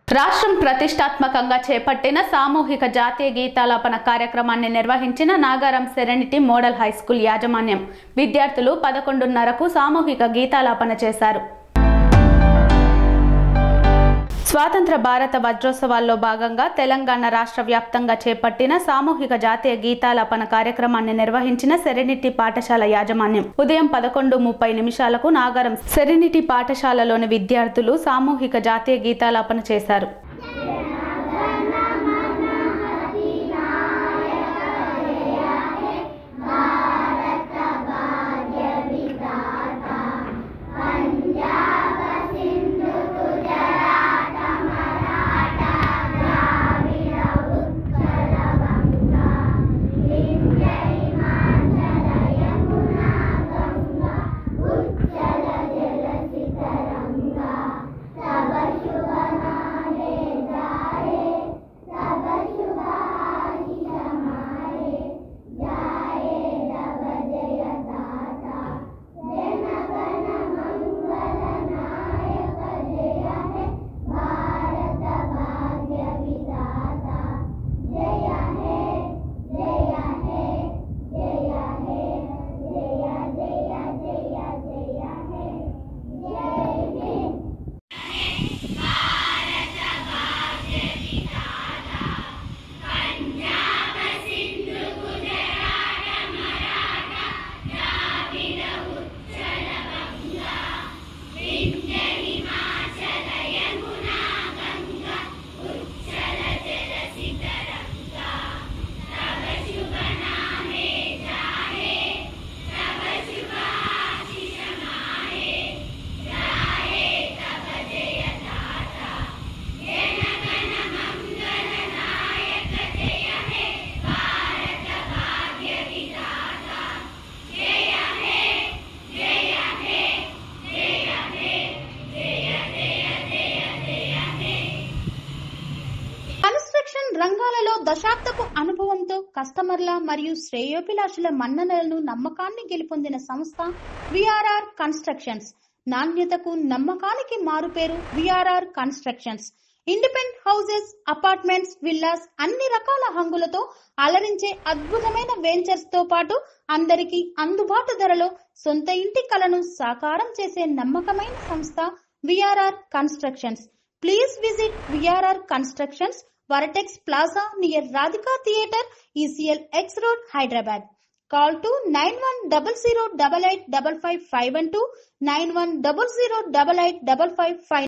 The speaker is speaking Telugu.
రాష్ట్రం ప్రతిష్టాత్మకంగా చేపట్టిన సామూహిక జాతీయ గీతాలాపన కార్యక్రమాన్ని నిర్వహించిన నాగారం సెరెనిటీ మోడల్ హైస్కూల్ యాజమాన్యం విద్యార్థులు పదకొండున్నరకు సామూహిక గీతాలాపన చేశారు స్వాతంత్ర భారత వజ్రోత్సవాల్లో భాగంగా తెలంగాణ రాష్ట్ర వ్యాప్తంగా చేపట్టిన సామూహిక జాతీయ గీతాలాపన కార్యక్రమాన్ని నిర్వహించిన సెరెనిటీ పాఠశాల యాజమాన్యం ఉదయం పదకొండు ముప్పై నిమిషాలకు నాగరం సెరెనిటీ పాఠశాలలోని విద్యార్థులు సామూహిక జాతీయ గీతాలాపన చేశారు కన్స్ట్రక్షన్ రంగాలలో దశాబ్దపు అనుభవంతో కస్టమర్ల మరియు శ్రేయోభిలాషుల మన్ననలను నమ్మకాన్ని గెలుపొందిన సంస్థ విఆర్ఆర్ కన్స్ట్రక్షన్స్ నాణ్యతకు నమ్మకానికి మారుపేరు VRR constructions independent houses apartments villas అన్ని రకాల హంగులతో అలరించే అద్భుతమైన వెంచర్స్ తో పాటు అందరికీ అందుబాటు ధరలో సొంత ఇంటి కలను సాకారం చేసే నమ్మకమైన సంస్థ VRR constructions please visit VRR constructions vertex plaza near Radhika theatre ECIL X road Hyderabad call to nine one double zero double eight double five five one to nine one double zero double eight double five five